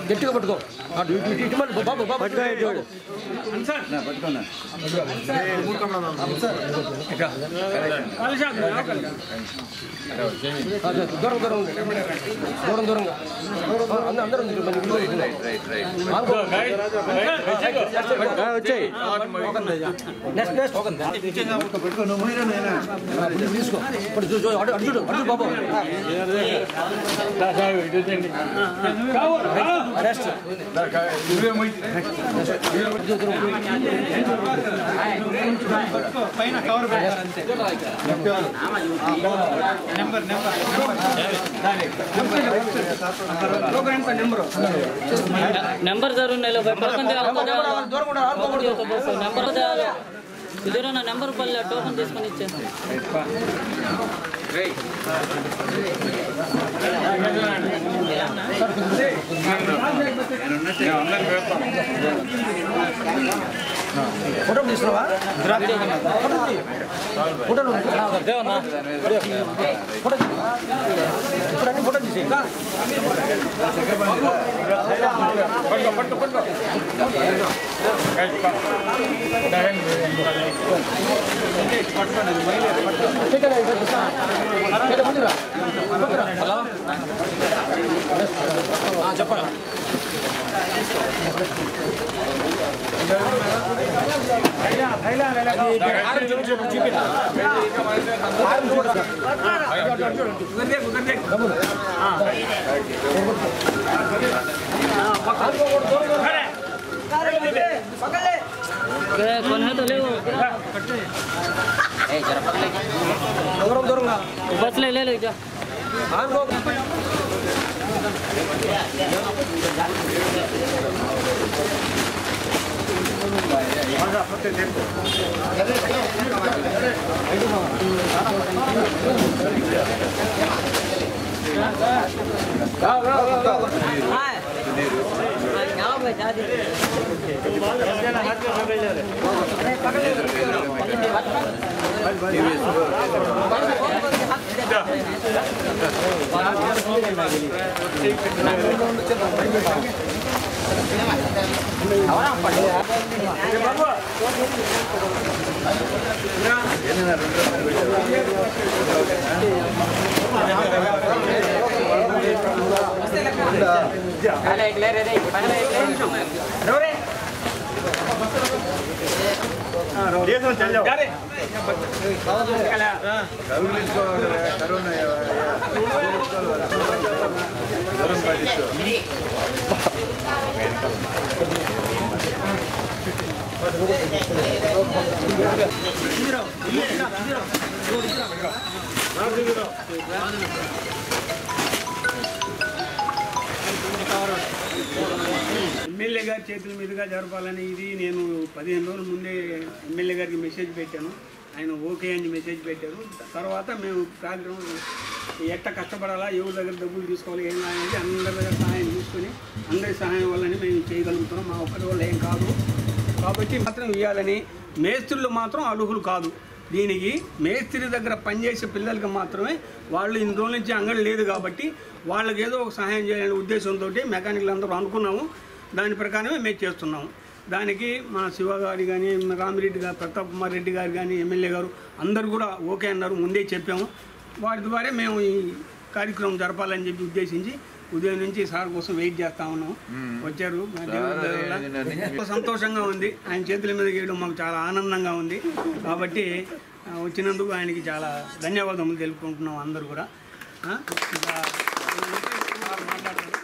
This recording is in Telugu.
గట్టిగా పట్టుకో అటు ఇటు ఇటు ఇటు మళ్ళీ బాబు బాబు పట్టుకో ఇటు అదే, దూరం దూరం ఉంది. దూరం దూరంగా ఆ, అందరూ అందరూ ఉంది. మన ఇల్లు ఇల్లు. ఆనుకో. ఆ, వచ్చేయ్ నెక్స్ట్ నెక్స్ట్ ఇప్పుడు తీసుకో ఇప్పుడు చూ- చూ, అటు అటు చూడు అటు చూడు బాబు రెస్ట్ నెంబర్ జరుగున్నాయి టోకన్ దూరం కూడా ఆనుకోకూడదు నెంబర్ ఇదిగో నా నెంబర్ పల్లె టోకన్ తీసుకొని ఇచ్చే ఫోటో తీసుకున్నావా ఫోటో తీ. ఫోటోలు ఫోటో తీ. ఇప్పుడు అన్ని ఫోటో తీసి చెప్పండి కొన్ని అయితే లేవు దూరం దూరంగా బస్సులో లేదు ఇక ఆనుకో ఎమ్మెల్యే గారి చేతుల మీదుగా జరపాలని ఇది నేను పదిహేను రోజుల ముందే ఎమ్మెల్యే గారికి మెసేజ్ పెట్టాను ఆయన ఓకే అని మెసేజ్ పెట్టారు తర్వాత మేము కార్యక్రమం ఎట్ట కష్టపడాలా ఎవరి దగ్గర డబ్బులు తీసుకోవాలి ఏం అనేది అందరి దగ్గర సహాయం తీసుకొని అందరి సహాయం వల్లనే మేము చేయగలుగుతున్నాం మా ఒక్కరి వల్ల ఏం కాదు కాబట్టి మాత్రం ఇవ్వాలని మేస్త్రులు మాత్రం అర్హులు కాదు దీనికి మేస్త్రి దగ్గర పనిచేసే పిల్లలకి మాత్రమే వాళ్ళు ఇన్ని రోజుల నుంచి అంగడి లేదు కాబట్టి వాళ్ళకి ఏదో ఒక సహాయం చేయాలనే ఉద్దేశంతో మెకానికల్ అందరూ అనుకున్నాము దాని ప్రకారమే మేము చేస్తున్నాము దానికి మన శివ గారి కానీ రామిరెడ్డి గారు ప్రతాప్ కుమార్ రెడ్డి గారు కానీ ఎమ్మెల్యే గారు అందరూ కూడా ఓకే అన్నారు ముందే చెప్పాము వాటి ద్వారా మేము ఈ కార్యక్రమం జరపాలని చెప్పి ఉద్దేశించి ఉదయం నుంచి సార్ కోసం వెయిట్ చేస్తా ఉన్నాం వచ్చారు మా దేవుడి దయ వల్ల. ఎంతో సంతోషంగా ఉంది ఆయన చేతుల మీద గీయడం మాకు చాలా ఆనందంగా ఉంది కాబట్టి ఆ, వచ్చినందుకు ఆయనకి చాలా ధన్యవాదములు తెలుపుకుంటున్నాం అందరూ కూడా ఆ, ఇంకా మాట్లాడతారు